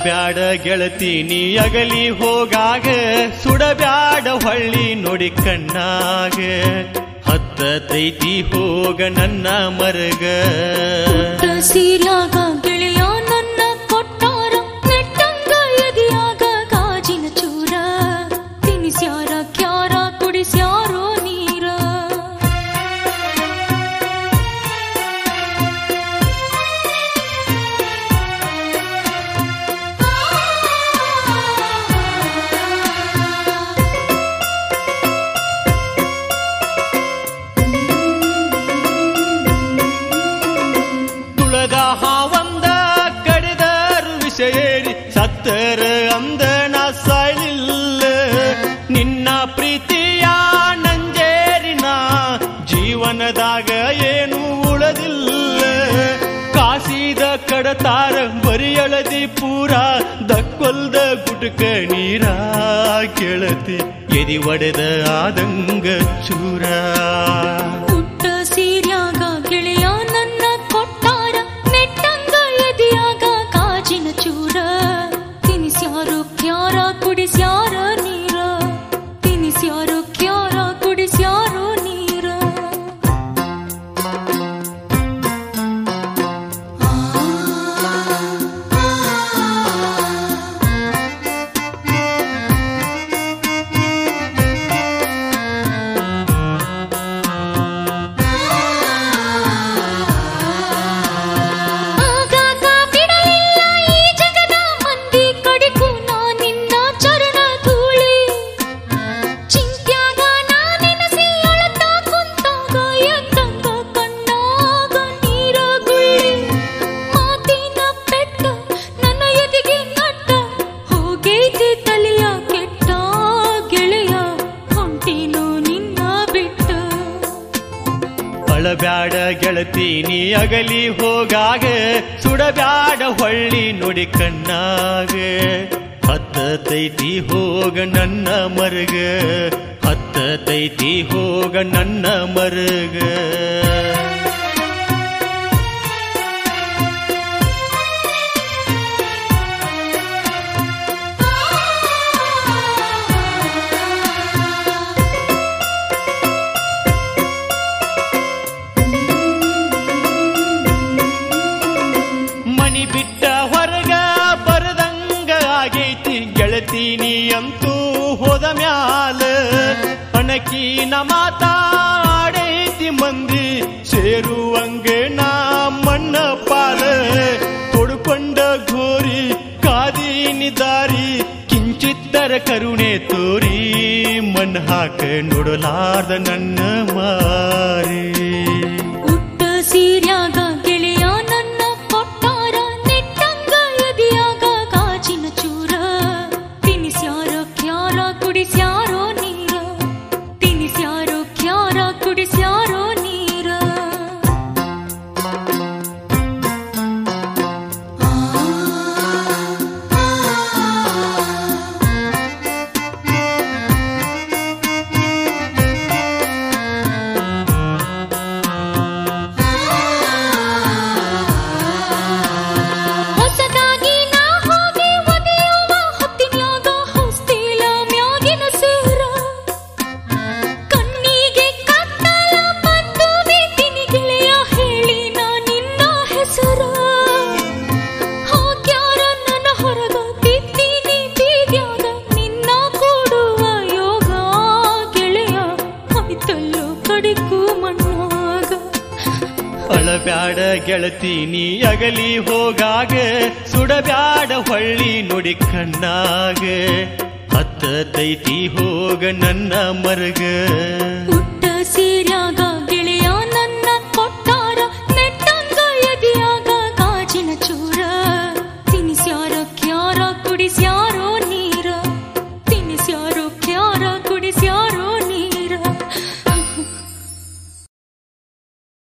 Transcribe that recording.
ಅಳಬ್ಯಾಡ ಗೆಳತಿ ನೀ ಅಗಲಿ ಹೋಗಾಗ ಸುಡಬ್ಯಾಡ ಹೊಳ್ಳಿ ನೋಡಿ ಕಣ್ಣಾಗ ಹತ್ತತೈತಿ ಹೋಗ ನನ್ನ ಮರಗ ಸೀರ್ಯಾಗ ಗೆಳೆಯ ನನ್ನ ಕೊಟ್ಟಾರ ನೆಟ್ಟಂಗ ಎದಿಯಾಗ ಗಾಜಿನ ಚೂರ ತಿನಿಸ್ಯಾರ ಕ್ಯಾರ ಕುಡಿಸ್ಯಾರೋ ನೀರ ತುಳದ ಹಾವಂದ ಕಡಿದರು ವಿಷಯೇರಿ ಸತ್ತರ ಅಂದ ನಾ ಸಾಯ್ಲಿಲ್ಲ ನಿನ್ನ ಪ್ರೀತಿಯ ನಂಜೇರಿನ ಜೀವನದಾಗ ಏನು ಉಳದಿಲ್ಲ ಕಾಸಿದ ಕಡತಾರ ಬರಿಯಳದಿ ಪೂರ ದಕ್ಕೊಲ್ದ ಗುಟಕ ನೀರ ಗೆಳತಿ ಎದಿ ಒಡೆದ ಆದಂಗ ಚೂರ ಪುಟ್ಟ ಸೀರ್ಯಾಗ ಗೆಳೆಯ ನನ್ನ ಕೊಟ್ಟಾರ ನೆಟ್ಟಂಗ ಎದಿಯಾಗ ಗಾಜಿನ ಚೂರ ತಿನಿಸ್ಯಾರೋ ಕ್ಯಾರ ಕುಡಿಸ್ಯಾರ ನೀರ ತಿನಿಸ್ಯಾರೋ ಕ್ಯಾರ ಕುಡಿಸ್ಯಾರೋ ನೀರ ಆಗಾಗ ಬಿಡಲಿಲ್ಲ ಈ ಜಗದ ಮಂದಿ ಕಡೆಗೂ ನಾ ನಿನ್ನ ಚರಣ ಧೂಳಿ ಚಿಂತ್ಯಾಗ ನಾ ನೆನಸಿ ಅಳತಾ ಕುಂತಾಗ ಎಂದಂಗ ಕಣ್ಣಾಗ ನೀರ ಗುಳ್ಳಿ ಮಾತಿನ ಪೆಟ್ಟ ನನ್ನ ಎದೆಗೆ ನಟ್ಟ ಹೋಗೈತಿ ತಲೆಯ ಕೆಟ್ಟ ಗೆಳೆಯ ಹೊಂಟೀನು ನಿನ್ನ ಬಿಟ್ಟ ಅಳಬ್ಯಾಡ ಗೆಳತಿ ನೀ ಅಗಲಿ ಹೋಗಾಗ ಸುಡಬ್ಯಾಡ ಹೊಳ್ಳಿ ನೋಡಿ ಕಣ್ಣಾಗ ಹತ್ತತೈತಿ ಹೋಗ ನನ್ನ ಮರಗ ಹತ್ತತೈತಿ ಹೋಗ ನನ್ನ ಮರಗ ಮನಿ ಬಿಟ್ಟ ಹೊರಗ ಬರದಂಗ ಆಗೈತಿ ಗೆಳತಿ ನೀ ಅಂತೂ ಹೋದ ಮ್ಯಾಲ ಅಣಕಿನ ಮಾತಾಡೈತಿ ಮಂದಿ ಸೇರುವಂಗ ನಾ ಮಣ್ಣ ಪಾಲ ತೊಡ್ಕೊಂಡ ಘೋರಿ ಕಾದೀನಿ ದಾರಿ ಕಿಂಚಿತ್ತರ ಕರುಣೆ ತೋರಿ ಮಣ್ಣು ಹಾಕ ನೋಡಲಾರ್ದ ನನ್ನ ಮಾರಿ ಉಟ್ಟ ಸೀರ್ಯಾಗ ಗೆಳೆಯ ನನ್ನ ಕೊಟ್ಟಾರ ನೆಟ್ಟಂಗ ಎದಿಯಾಗ ಗಾಜಿನ ಚೂರ ತಿನಿಸ್ಯಾರ ಕ್ಯಾರ ಕುಡಿಸ್ಯಾರೋ ನೀರ ತಿನಿಸ್ಯಾರೋ ಕ್ಯಾರ ಕುಡಿಸ್ಯಾರೋ ನೀರ ಹೊಸದಾಗಿ ನಾ ಹೋಗಿ ಒದೆಯುವ ಹೊತ್ತಿನ್ಯಾಗ ಹೊಸ್ತಿಲ ಮ್ಯಾಗಿನ ಸೇರ ಕಣ್ಣಿಗೆ ಕತ್ತಲ ಬಂದು ನಿಂತಿನಿ ಗೆಳೆಯ ಹೇಳಿ ನಾ ನಿನ್ನ ಹೆಸರ ಹಾಕ್ಯಾರ ನನ್ನ ಹೊರಗ ಬಿದ್ದೀನಿ ಬೀದ್ಯಾಗ ನಿನ್ನ ಕೂಡುವ ಯೋಗ ಗೆಳೆಯ ಆಯ್ತಲ್ಲೋ ಕಡಿಕು ಮಣ್ಣಾಗ ಅಳಬ್ಯಾಡ ಗೆಳತಿ ನೀ ಅಗಲಿ ಹೋಗಾಗ ಸುಡಬ್ಯಾಡ ಹೊಳ್ಳಿ ನೋಡಿ ಕಣ್ಣಾಗ ಹತ್ತತೈತಿ ಹೋಗ ನನ್ನ ಮರಗ ಪುಟ್ಟ ಸೀರ್ಯಾಗ